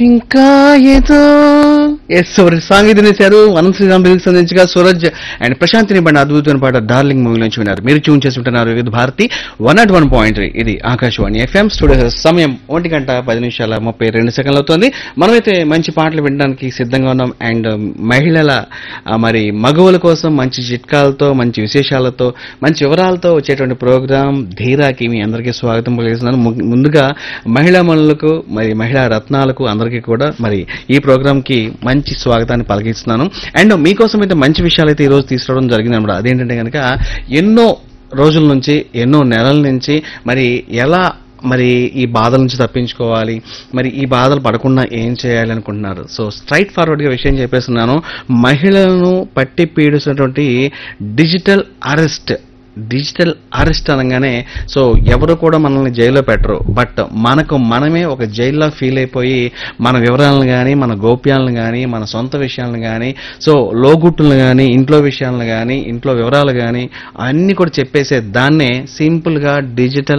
ఇంకా ఏదో ఎస్ ఎవరి సాంగ్ ఇది వినేశారు అనంత శ్రీరామ్ లిరిక్స్ అందించగా సూరజ్ అండ్ ప్రశాంత్ నిబండి అద్భుతమైన పాట డార్లింగ్ మూవీ నుంచి విన్నారు మీరు ట్యూన్ చేసి ఉంటున్నారు Vividh Bharati one nought one point ఇది ఆకాశవాణి ఎఫ్ఎం స్టూడియో సమయం ఒంటి గంట పది నిమిషాల ముప్పై రెండు సెకండ్లు అవుతుంది మనమైతే మంచి పాటలు వినడానికి సిద్ధంగా ఉన్నాం అండ్ మహిళల ఆ, మరి మగవుల కోసం మంచి చిట్కాలతో మంచి విశేషాలతో మంచి వివరాలతో వచ్చేటువంటి ప్రోగ్రాం ధీరాకి మీ అందరికీ స్వాగతం పలికిస్తున్నాను ము- ముందుగా మహిళా మనులకు మరి మహిళా రత్నాలకు అందరికీ కూడా మరి ఈ ప్రోగ్రామ్ కి మంచి స్వాగతాన్ని పలికిస్తున్నాను అండ్ మీకోసం అయితే మంచి విషయాలు అయితే ఈ రోజు తీసుకురావడం జరిగింది అనమాట అదేంటంటే కనుక ఎన్నో రోజుల నుంచి ఎన్నో నెలల నుంచి మరి ఎలా మరి ఈ బాధల నుంచి తప్పించుకోవాలి మరి ఈ బాధలు పడకుండా ఏం చేయాలి అనుకుంటున్నారు సో స్ట్రైట్ ఫార్వర్డ్గా విషయం చెప్పేస్తున్నాను మహిళలను పట్టి పీడిస్తున్నటువంటి డిజిటల్ అరెస్ట్ డిజిటల్ అరెస్ట్ అనగానే సో ఎవరు కూడా మనల్ని జైల్లో పెట్టరు బట్ మనకు మనమే ఒక జైల్లో ఫీల్ అయిపోయి మన వివరాలను కానీ మన గోప్యాలను కానీ మన సొంత విషయాలను కానీ సో లోగుట్టులను కానీ ఇంట్లో విషయాలను కానీ ఇంట్లో వివరాలు కానీ అన్ని కూడా చెప్పేసే దాన్నే సింపుల్గా డిజిటల్